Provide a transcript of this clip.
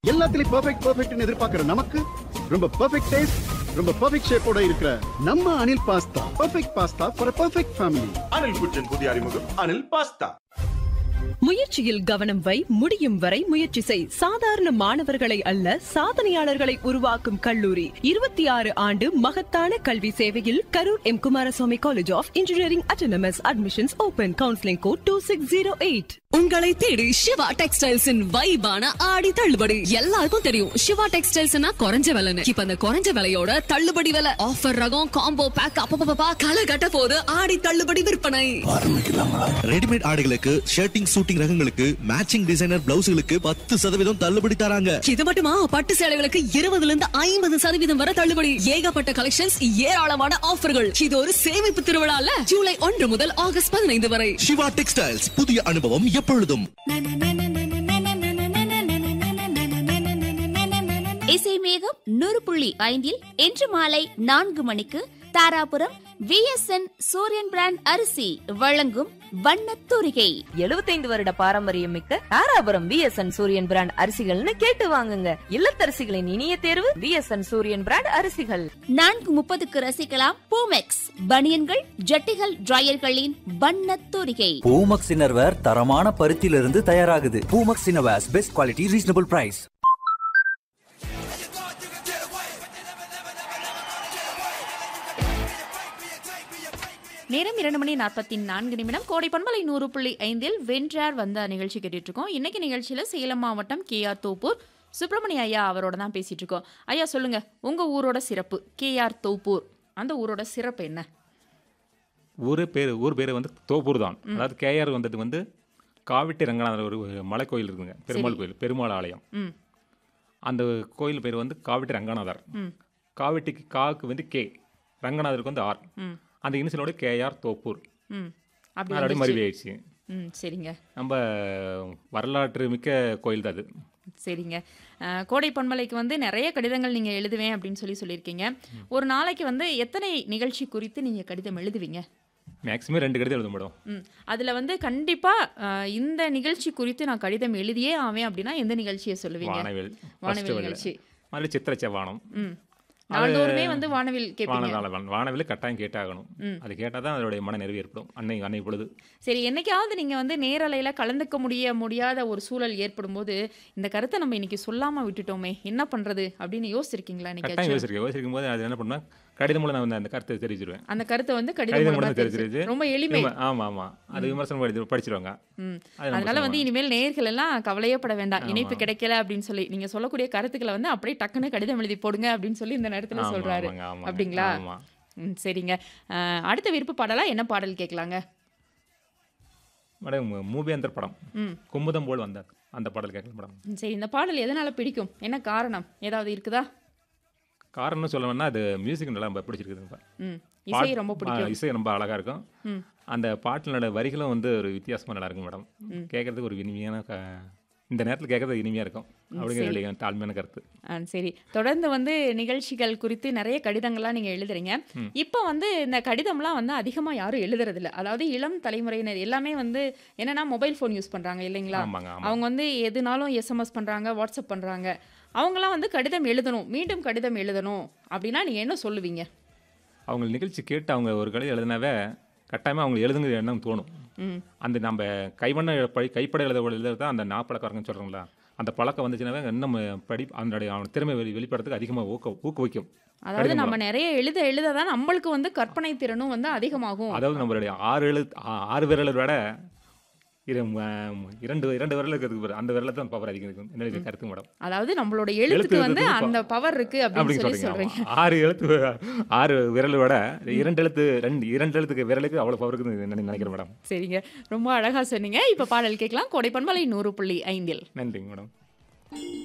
எல்லாத்துலயும் பெர்ஃபெக்ட் பெர்ஃபெக்ட்னு எதிர்பார்க்கிற நமக்கு ரொம்ப பெர்ஃபெக்ட் டேஸ்ட் ரொம்ப பெர்ஃபெக்ட் ஷேப்போட இருக்கிற நம்ம Anil pasta perfect pasta for perfect family Anil kitchen புதிய அறிமுகம் அனில் பாஸ்தா முயற்சியில் கவனம் வை முடியும் வரை முயற்சி செய் சாதாரண மாணவர்களை அல்ல சாதனையாளர்களை உருவாக்கும் கல்லூரி இருபத்தி ஆறு ஆண்டு மகத்தான கல்வி சேவையில் Karur M Kumaraswamy college of engineering autonomous admissions open counselling code two six zero eight உங்களை தேடி சிவா டெக்ஸ்டைல்ஸின் வைபான ஆடி தள்ளுபடி எல்லாருக்கும் தெரியும் சிவா டெக்ஸ்டைல்ஸ்னா குறைஞ்ச விலைன்னு இப்ப அந்த குறைஞ்ச விலையோட தள்ளுபடி விலை ஆஃபர் ரகம் காம்போ பேக் அப்பப்பா களை கட்ட போது ஆடி தள்ளுபடி விற்பனை ரெடிமேட் ஆடைகளுக்கு ஷர்ட்டிங் சூட்டிங் ரகங்களுக்கு மேட்சிங் டிசைனர் பிளவுஸ்களுக்கு பத்து சதவீதம் தள்ளுபடி தராங்க இது மட்டுமா பட்டு சேலைகளுக்கு இருபதுல இருந்து ஐம்பது சதவீதம் வரை தள்ளுபடி ஏகப்பட்ட கலெக்ஷன்ஸ் ஏராளமான ஆஃபர்கள் இது ஒரு சேமிப்பு திருவிழால ஜூலை ஒன்று முதல் ஆகஸ்ட் பதினைந்து வரை சிவா டெக்ஸ்டைல்ஸ் புதிய அனுபவம் எப்பொழுதும் இசை மேகம் நூறு புள்ளி ஐந்தில் இன்று மாலை நான்கு மணிக்கு தாராபுரம் விஎஸ்என் சூரியன் பிராண்ட் அரிசி வழங்கும் வண்ணத் தூரிகை எழுபத்தைந்து வருட பாரம்பரியம் மிக்க தாராபுரம் விஎஸ்என் சூரியன் பிராண்ட் அரிசிகள்னு கேட்டு வாங்குங்க இல்லத்தரசிகளின் இனிய தேர்வு விஎஸ்என் சூரியன் பிராண்ட் அரிசிகள் நான்கு முப்பதுக்கு ரசிக்கலாம் பூமெக்ஸ் பனியன்கள் ஜட்டிகள் டிரையர்களின் வண்ணத் தூரிகை பூமக்ஸ் இன்னர்வேர் தரமான பருத்தியிலிருந்து தயாராகுது Poomex innerwears best quality reasonable price நேரம் இரண்டு மணி நாற்பத்தி நான்கு நிமிடம் கோடை பண்பலை நூறு புள்ளி ஐந்தில் வென்றார் வந்த நிகழ்ச்சி கேட்டுட்டு இருக்கோம் இன்னைக்கு நிகழ்ச்சியில சேலம் மாவட்டம் கேஆர் தோப்பூர் சுப்பிரமணிய ஐயா அவரோட தான் பேசிட்டு இருக்கோம் ஐயா சொல்லுங்க உங்க ஊரோட சிறப்பு கேஆர் தோப்பூர் அந்த ஊரோட சிறப்பு என்ன ஊர் பேர் ஊர் பேர் வந்து தோப்பூர் தான் அதாவது கேஆர் வந்தது வந்து காவிட்டி ரங்கநாதர் ஒரு மலை கோயில் இருக்குங்க பெருமாள் கோயில் பெருமாள் ஆலயம் ம் அந்த கோயில் பேர் வந்து காவிட்டி ரங்கநாதர் ம் காவிட்டிக்கு காவுக்கு வந்து கே ரங்கநாதருக்கு வந்து ஆர் ம் அந்த இனிஷியலோட கேஆர் தோப்பூர் ம் அப்படி அப்படியே வந்துச்சு. மருவி ஆயிடுச்சு ம் சரிங்க நம்ம வரலாற்று மிக்க கோயில் தான் அது சரிங்க அஹ், கோடை பண்பலைக்கு வந்து நிறைய கடிதங்கள் நீங்கள் எழுதுவேன் அப்படின்னு சொல்லி சொல்லியிருக்கீங்க ஒரு நாளைக்கு வந்து எத்தனை நிகழ்ச்சி குறித்து நீங்கள் கடிதம் எழுதுவீங்க மேக்ஸிமம் ரெண்டு கடிதம் எழுத மேடம் ம் அதில் வந்து கண்டிப்பாக இந்த நிகழ்ச்சி குறித்து நான் கடிதம் எழுதியே ஆவேன் அப்படின்னா எந்த நிகழ்ச்சியை சொல்லுவீங்க வானவில் வானவில் நிகழ்ச்சி மறுபடியும் சித்திர செவ்வானம் ம் நாள்தோறுமே வந்து வானவில் கேட்பீங்க வானவில் வானவில் கட்டாயம் கேட்டாகணும் அது கேட்டால் தான் அதோடைய மன நிறைவு ஏற்படும் அன்னை அன்னை பொழுது சரி என்னைக்காவது நீங்கள் வந்து நேரலையில் கலந்துக்க முடிய முடியாத ஒரு சூழல் ஏற்படும் போது இந்த கருத்தை நம்ம இன்னைக்கு சொல்லாமல் விட்டுட்டோமே என்ன பண்ணுறது அப்படின்னு யோசிச்சிருக்கீங்களா கட்டாயம் இன்னைக்கு யோசிச்சிருக்கேன் யோசிக்கும் போது அது என்ன பண்ணுவேன் கடிதம் மூலம் நான் வந்து அந்த கருத்தை தெரிஞ்சிருவேன் அந்த கருத்தை வந்து கடிதம் கடிதம் மூலமா மூலம் தெரிஞ்சிருச்சு தெரிஞ்சு ரொம்ப எளிமை திரும்ப- ஆமா ஆமா அது விமர்சனம் படி படிச்சிருவாங்க ம் அது நம்ம அதனால வந்து சொல்லுவோம். இனிமேல் நேயர்கள் எல்லாம் கவலையப்பட வேண்டாம் ஆமா. இணைப்பு கிடைக்கல அப்படின்னு சொல்லி நீங்க சொல்லக்கூடிய கருத்துக்களை வந்து அப்படியே டக்குன்னு கடிதம் எழுதி போடுங்க அப்படின்னு சொல்லி இந்த நேரத்துல ஆமா, சொல்றாரு ஆமாங்க, ஆமாங்க. அப்படிங்களா ஆமா. ம் சரிங்க அஹ், அடுத்த விருப்ப பாடலா என்ன பாடல் கேட்கலாங்க மேடம் மூவேந்தர் படம் ம் குமுதம் போல் வந்த அந்த பாடல் கேட்கலாம் மேடம் ம், சரி இந்த பாடல் எதனால பிடிக்கும் என்ன காரணம் ஏதாவது இருக்குதா காரணம் சொல்லணும்னா அது மியூசிக் நல்லா ரொம்ப பிடிச்சிருக்குது ம் இசை பாட்- ரொம்ப ஆ, பிடிக்கும் இசை ரொம்ப அழகா இருக்கும் ம் அந்த பாட்டிலோட வரிகளும் வந்து ஒரு வித்தியாசமா நல்லா இருக்கும் மேடம் ம். கேட்கறதுக்கு ஒரு இனிமையான க- இந்த நேரத்தில் கேட்கறது இனிமையா இருக்கும் அப்படிங்கிற சரி. என்னுடைய தாழ்மையான கருத்து ஆ சரி தொடர்ந்து வந்து நிகழ்ச்சிகள் குறித்து நிறைய கடிதங்கள்லாம் நீங்கள் எழுதுறீங்க இப்போ வந்து இந்த கடிதம்லாம் வந்து அதிகமாக யாரும் எழுதுறதில்ல அதாவது இளம் தலைமுறையினர் எல்லாமே வந்து என்னன்னா மொபைல் ஃபோன் யூஸ் பண்ணுறாங்க இல்லைங்களா ஆமாங்க ஆமா அவங்க வந்து எதுனாலும் எஸ்எம்எஸ் பண்ணுறாங்க வாட்ஸ்அப் பண்ணுறாங்க அவங்களாம் வந்து கடிதம் எழுதணும் மீண்டும் கடிதம் எழுதணும் அப்படின்னா நீங்கள் என்ன சொல்லுவீங்க அவங்க நிகழ்ச்சி கேட்டு அவங்க ஒரு கடிதம் எழுதினாவே கட்டாயமாக அவங்க எழுதுங்கிற எண்ணம் தோணும் ம் அந்த நம்ம கைவண்ண படி கைப்பட எழுத எழுதுறது தான் அந்த நாப்பழக்கம்னு சொல்கிறோம்ல அந்த பழக்கம் வந்துச்சுனாவே இன்னும் படி அதனுடைய அவன் திறமை வெளி வெளிப்படுறதுக்கு அதிகமாக ஊக்க ஊக்குவிக்கும் அதாவது கடிதம் நம்ம நிறைய எழுத எழுத தான் நம்மளுக்கு வந்து கற்பனை திறனும் வந்து அதிகமாகும் அதாவது நம்மளுடைய ஆறு எழு ஆ- ஆறு விரலை விட இரு- ம- இரண்டு இரண்டு விரல் இருக்கிறதுக்கு பாரு, அந்த விரல தான் பவர் அதிகம் இருக்கும் என்னுடைய கருத்து மேடம் அதாவது நம்மளோட எழுத்துக்கு வந்து எழுத்து அந்த பவர் இருக்கு அப்படின்னு அப்படின்னு சொல்லி சொல்றீங்க சொல்றீங்க ஆமா. ஆறு எழுத்து ஆறு விரலை விட இரண்டு எழுத்து ரெண்டு இரண்டு எழுத்துக்கு விரலுக்கு அவ்வளோ பவர் இருக்குன்னு நினைக்கிறேன் மேடம் சரிங்க ரொம்ப அழகா சொன்னீங்க இப்ப பாடல் கேட்கலாம் கோடை பண்பலை நூறு புள்ளி ஐந்தில் நன்றிங்க மேடம்